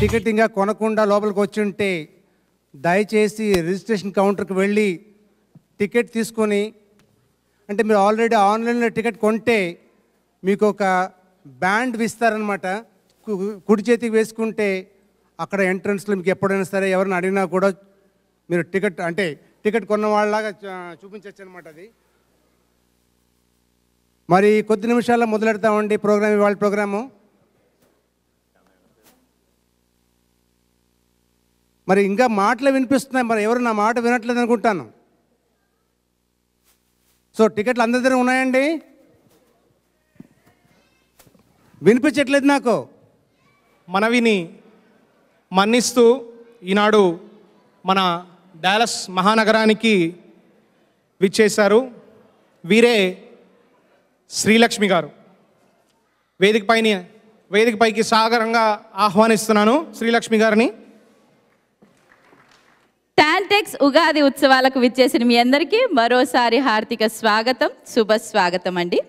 Ticket ఇంకా కొనకుండా లోపలికి వచ్చి ఉంటే దయచేసి రిజిస్ట్రేషన్ కౌంటర్కి వెళ్ళి టికెట్ తీసుకొని అంటే మీరు ఆల్రెడీ ఆన్లైన్లో టికెట్ కొంటే మీకు ఒక బ్యాండ్ ఇస్తారనమాట కు- కుడి చేతికి వేసుకుంటే అక్కడ ఎంట్రన్స్లో మీకు ఎప్పుడైనా సరే ఎవరిని అడిగినా కూడా మీరు టికెట్ అంటే టికెట్ కొన్న వాళ్ళలాగా చూపించవచ్చు అనమాట అది మరి కొద్ది నిమిషాల్లో మొదలెడతామండి ప్రోగ్రామ్ ఇవాళ ప్రోగ్రాము మరి ఇంకా మాటలు వినిపిస్తున్నాయి మరి ఎవరు నా మాట వినట్లేదు అనుకుంటాను సో టికెట్లు అందరి దగ్గర ఉన్నాయండి వినిపించట్లేదు నాకు మనవిని మన్నిస్తూ ఈనాడు మన డాలస్ మహానగరానికి విచ్చేశారు వీరే శ్రీలక్ష్మి గారు వేదిక పైన వేదిక పైకి సాగరంగా ఆహ్వానిస్తున్నాను శ్రీలక్ష్మి గారిని టాంటెక్స్ ఉగాది ఉత్సవాలకు విచ్చేసిన మీ అందరికీ మరోసారి హార్దిక స్వాగతం శుభ స్వాగతం అండి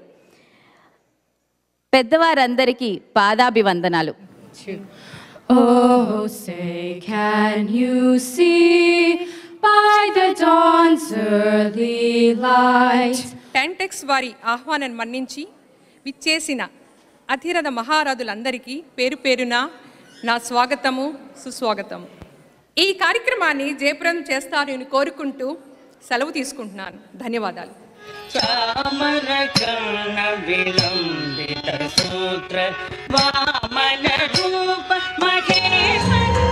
పెద్దవారందరికీ పాదాభివందనాలు Oh, say, can you see by the dawn's early light? టెంటెక్స్ వారి ఆహ్వానం మన్నించి విచ్చేసిన అధిరథ మహారాజులందరికీ పేరు పేరున నా స్వాగతము సుస్వాగతం ఈ కార్యక్రమాన్ని జయప్రదం చేస్తారని కోరుకుంటూ సెలవు తీసుకుంటున్నాను ధన్యవాదాలు చామరకర్ణ విలంబిత సూత్ర వామన రూప మహేశ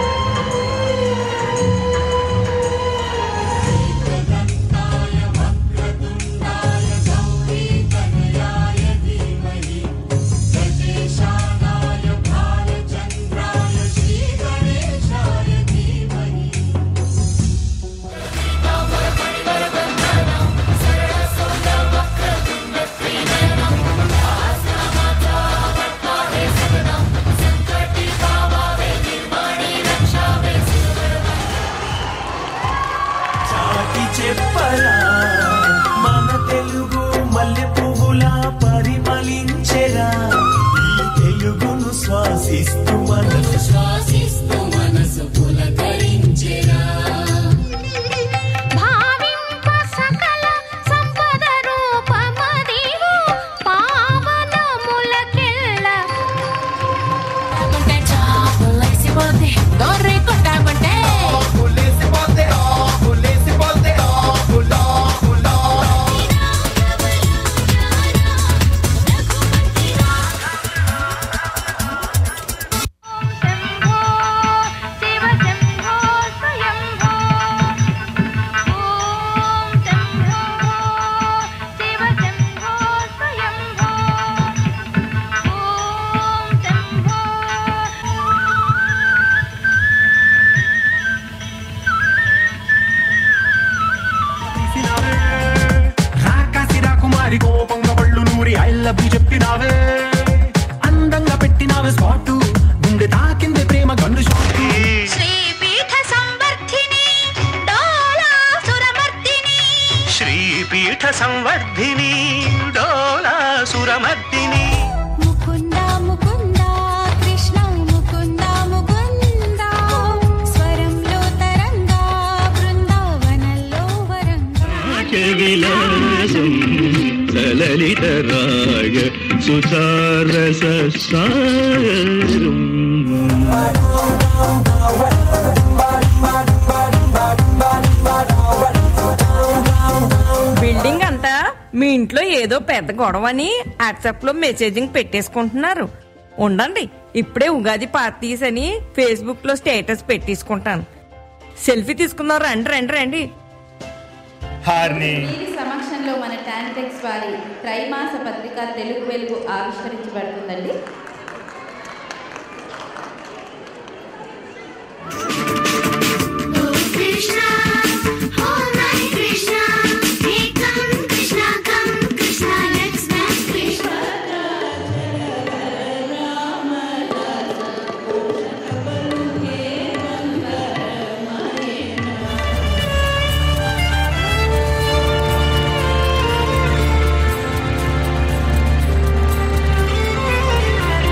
చాటి చెప్పరా మన తెలుగు మల్లె పువ్వులా పరిమళించెరా ఈ తెలుగును శ్వాసిస్తూ మనసు శ్వాసిస్తూ మనసు పులకరించెరా భావింప సకల సంపద రూపమదివు పావనములకెల్ల కొంటే చాపులేసిపోతే దొర్రి కొట్టామంటే శివ శంభో స్వయంభో ఓం శంభో శివ శంభో స్వయంభో ఓం శంభో రాకాసి రాకుమారి కోపంగా పళ్ళు నూరి ఐ లవ్ యు చెప్పినావే అందంగా పెట్టినావే స్పాటు గుండె తాకింది ప్రేమ గన్ను షాటు శ్రీపీఠ సంవర్ధిని డోలాసురమర్దిని శ్రీపీఠ సంవర్ధిని డోలాసురమర్దిని ముకుంద ముకుంద కృష్ణ ముకుంద ముకుంద స్వరంలో తరంగా బృందావనంలో వరంగా విలాసం సలలిత రాగ సుచారస సారం బిల్డింగ్ అంతా మీ ఇంట్లో ఏదో పెద్ద గొడవని వాట్సాప్ లో మెసేజింగ్ పెట్టేసుకుంటున్నారు ఉండండి ఇప్పుడే ఉగాది పార్టీస్ అని ఫేస్బుక్ లో స్టేటస్ పెట్టేసుకుంటాను సెల్ఫీ తీసుకుందాం రండి రండి రండి హార్ని వీరి సమక్షంలో మన టాంటెక్స్ వారి త్రైమాస పత్రిక తెలుగు వెలుగు ఆవిష్కరించబడుతుందండి Krishna home Krishna hey come Krishna come Krishna let's dance Krishna శ్రీలక్ష్మి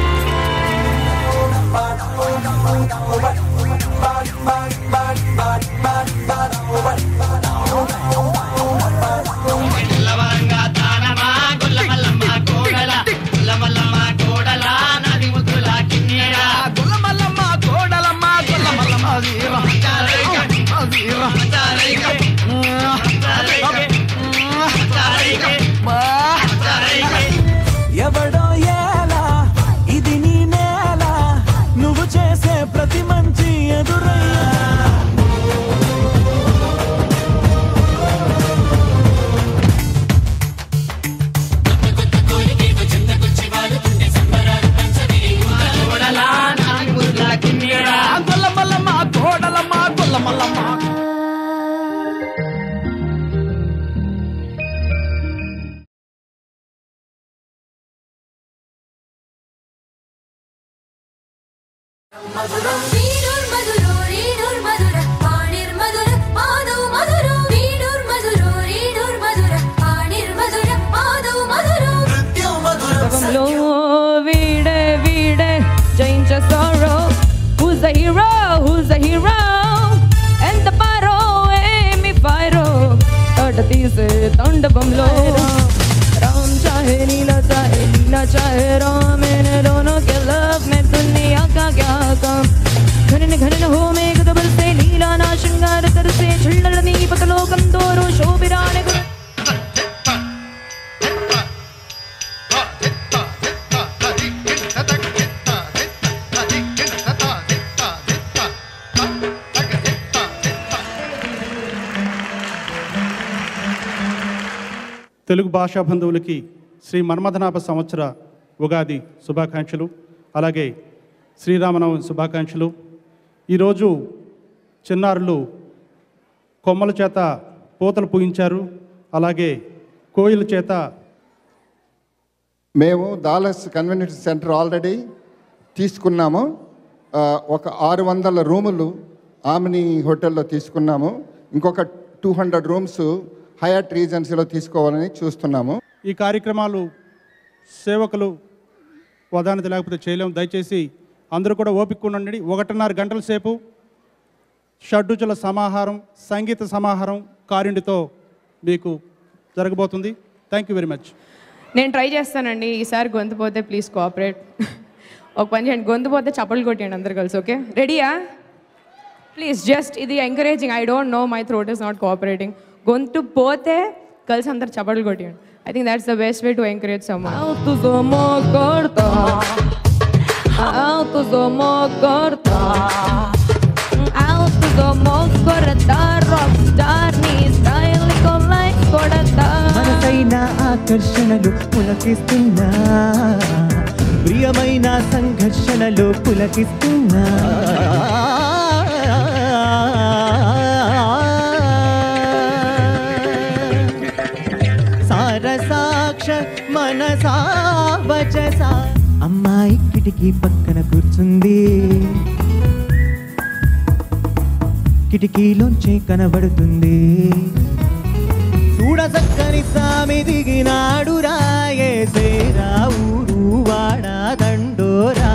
మధురం వీణుర్ మధురో రీణుర్ మధుర పాణిర్ మధుర పాదౌ మధురో వీణుర్ మధురో రీణుర్ మధుర పాణిర్ మధుర పాదౌ మధురో లో వీడే వీడే change a sorrow who's the hero who's the hero and the paro ఏమి ఫైరో తోట తీసే తండపంలో राम चाहे नीला चाहे नीला चाहे राम इन दोनों के लव में दुनिया का क्या काम घनन घनन हो मेघ दबल से नीला ना श्रृंगार तर से छिल्लनी पतलो कंदोरो शोभिराण गुण తెలుగు భాషా బంధువులకి శ్రీ మన్మథనాభ సంవత్సర ఉగాది శుభాకాంక్షలు అలాగే శ్రీరామనవమి శుభాకాంక్షలు ఈరోజు చిన్నారులు కొమ్మల చేత పూతలు పూయించారు అలాగే కోయిల చేత మేము దాలస్ కన్వెన్షన్ సెంటర్ ఆల్రెడీ తీసుకున్నాము ఆ, ఒక ఆరు వందల రూములు ఆమిని హోటల్లో తీసుకున్నాము ఇంకొక టూ హండ్రెడ్ రూమ్స్ హయాట్ రీజెన్సీలో తీసుకోవాలని చూస్తున్నాము ఈ కార్యక్రమాలు సేవకులు వదానత లేకపోతే చేయలేము దయచేసి అందరూ కూడా ఓపిక ఉండండి ఒకటిన్నర గంటల సేపు షడ్రుచుల సమాహారం సంగీత సమాహారం కారుండితో మీకు జరగబోతుంది థ్యాంక్ యూ వెరీ మచ్ నేను ట్రై చేస్తానండి ఈసారి గొంతు పోతే ప్లీజ్ కోఆపరేట్ ఒక పని చేయండి గొంతు పోతే చప్పలు కొట్టండి అందరు కలిసి ఓకే రెడీయా ప్లీజ్ జస్ట్ ఇది encouraging I don't know my throat is not cooperating గొంతు పోతే కలిసి అందరు చప్పలు కొట్టండి I think that's the best way to encourage some Alto somos corta. Alto somos corta. Alto somos corta. Rockstar నీ style కొలై కొడతా. మనసైన ఆకర్షణలు పులకిస్తున్నా ప్రియమైన సంఘర్షణలు పులకిస్తున్నా సారసాక్ష మనసా వచస అమ్మాయి కిటికీ పక్కన కూర్చుంది కిటికీలోంచి కనబడుతుంది చూడసక్కని సామి దిగినాడు రాయేసేరా ఊరు వాడా దండోరా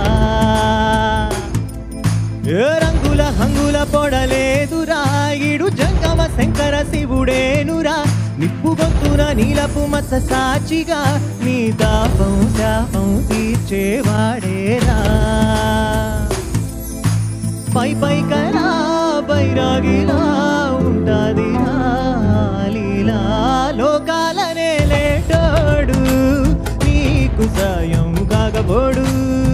ఏ రంగుల హంగుల పొడలేదు రాయిడు జంగమ శంకర శివుడేనురా నిప్పు గొంతున నీలపు మత్స సాచిగా నీ దాపం శాపం తీర్చేవాడేరా పై పై కరా బైరాగిలా ఉంటాది లీలా లోకాలనే లేటోడు నీకు సాయం కాగబోడు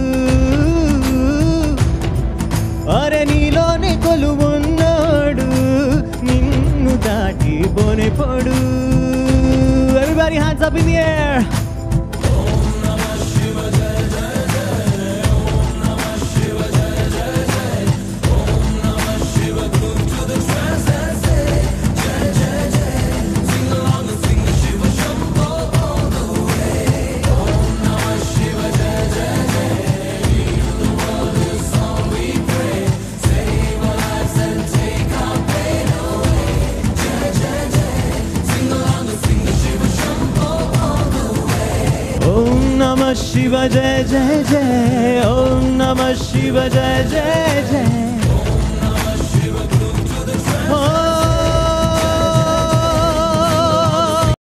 అరే నీలోనే కొలువున్నాడు నిన్ను దాటి బోనే పోడు Everybody hands up in the air. Om Namah Shiva Jai Jai Jai Om Namah Shiva Jai Jai Jai